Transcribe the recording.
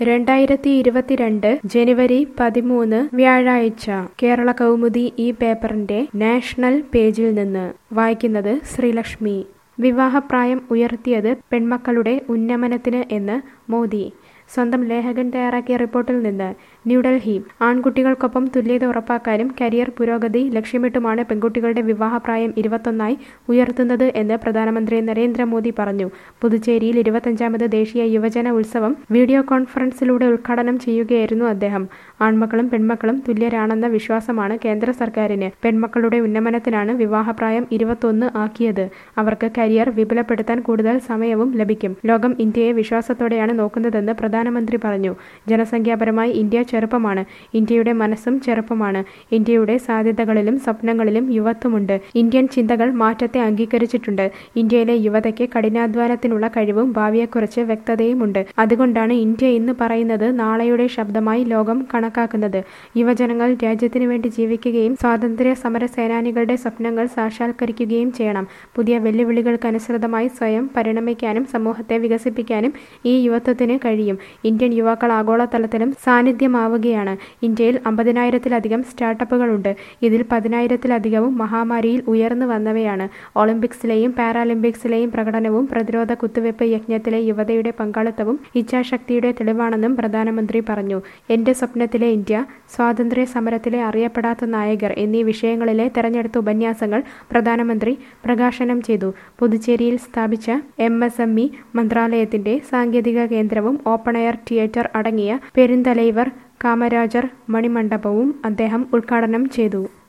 രണ്ടായിരത്തി ഇരുപത്തിരണ്ട് ജനുവരി പതിമൂന്ന് വ്യാഴാഴ്ച കേരള കൗമുദി ഈ പേപ്പറിന്റെ നാഷണൽ പേജിൽ നിന്ന് വായിക്കുന്നത് ശ്രീലക്ഷ്മി വിവാഹപ്രായം ഉയർത്തിയത് പെൺമക്കളുടെ ഉന്നമനത്തിന് എന്ന് മോദി സ്വന്തം ലേഖകൻ തയ്യാറാക്കിയ റിപ്പോർട്ടിൽ നിന്ന് ന്യൂഡൽഹി ആൺകുട്ടികൾക്കൊപ്പം തുല്യത ഉറപ്പാക്കാനും കരിയർ പുരോഗതി ലക്ഷ്യമിട്ടുമാണ് പെൺകുട്ടികളുടെ വിവാഹപ്രായം ഇരുപത്തൊന്നായി ഉയർത്തുന്നത് എന്ന് പ്രധാനമന്ത്രി നരേന്ദ്രമോദി പറഞ്ഞു പുതുച്ചേരിയിൽ ഇരുപത്തഞ്ചാമത് ദേശീയ യുവജന ഉത്സവം വീഡിയോ കോൺഫറൻസിലൂടെ ഉദ്ഘാടനം ചെയ്യുകയായിരുന്നു അദ്ദേഹം ആൺമക്കളും പെൺമക്കളും തുല്യരാണെന്ന വിശ്വാസമാണ് കേന്ദ്ര സർക്കാരിന് പെൺമക്കളുടെ ഉന്നമനത്തിനാണ് വിവാഹപ്രായം ഇരുപത്തൊന്ന് ആക്കിയത് അവർക്ക് കരിയർ വിപുലപ്പെടുത്താൻ കൂടുതൽ സമയവും ലഭിക്കും ലോകം ഇന്ത്യയെ വിശ്വാസത്തോടെയാണ് നോക്കുന്നതെന്ന് പ്രധാനമന്ത്രി പറഞ്ഞു ജനസംഖ്യാപരമായി ഇന്ത്യ ചെറുപ്പമാണ് ഇന്ത്യയുടെ മനസ്സും ചെറുപ്പമാണ് ഇന്ത്യയുടെ സാധ്യതകളിലും സ്വപ്നങ്ങളിലും യുവത്വമുണ്ട് ഇന്ത്യൻ ചിന്തകൾ മാറ്റത്തെ അംഗീകരിച്ചിട്ടുണ്ട് ഇന്ത്യയിലെ യുവതയ്ക്ക് കഠിനാധ്വാനത്തിനുള്ള കഴിവും ഭാവിയെക്കുറിച്ച് വ്യക്തതയുമുണ്ട് അതുകൊണ്ടാണ് ഇന്ത്യ ഇന്ന് പറയുന്നത് നാളെയുടെ ശബ്ദമായി ലോകം കണക്കാക്കുന്നത് യുവജനങ്ങൾ രാജ്യത്തിനു വേണ്ടി ജീവിക്കുകയും സ്വാതന്ത്ര്യ സമര സേനാനികളുടെ സ്വപ്നങ്ങൾ സാക്ഷാത്കരിക്കുകയും ചെയ്യണം പുതിയ വെല്ലുവിളികൾക്കനുസൃതമായി സ്വയം പരിണമിക്കാനും സമൂഹത്തെ വികസിപ്പിക്കാനും ഈ യുവത്വത്തിന് കഴിയും ഇന്ത്യൻ യുവാക്കൾ ആഗോളതലത്തിലും സാന്നിധ്യമാവുകയാണ് ഇന്ത്യയിൽ അമ്പതിനായിരത്തിലധികം സ്റ്റാർട്ടപ്പുകളുണ്ട് ഇതിൽ പതിനായിരത്തിലധികവും മഹാമാരിയിൽ ഉയർന്നു വന്നവയാണ് ഒളിമ്പിക്സിലെയും പാരാലിമ്പിക്സിലെയും പ്രകടനവും പ്രതിരോധ കുത്തിവയ്പ് യജ്ഞത്തിലെ യുവതയുടെ പങ്കാളിത്തവും ഇച്ഛാശക്തിയുടെ തെളിവാണെന്നും പ്രധാനമന്ത്രി പറഞ്ഞു എന്റെ സ്വപ്നത്തിലെ ഇന്ത്യ സ്വാതന്ത്ര്യ സമരത്തിലെ അറിയപ്പെടാത്ത നായകർ എന്നീ വിഷയങ്ങളിലെ തെരഞ്ഞെടുത്ത ഉപന്യാസങ്ങൾ പ്രധാനമന്ത്രി പ്രകാശനം ചെയ്തു പുതുച്ചേരിയിൽ സ്ഥാപിച്ച എം എസ് എം ഇ മന്ത്രാലയത്തിന്റെ സാങ്കേതിക കേന്ദ്രവും ഓപ്പൺ എയർ തിയേറ്റർ അടങ്ങിയ പെരുന്തലൈവർ കാമരാജർ മണിമണ്ഡപവും അദ്ദേഹം ഉദ്ഘാടനം ചെയ്തു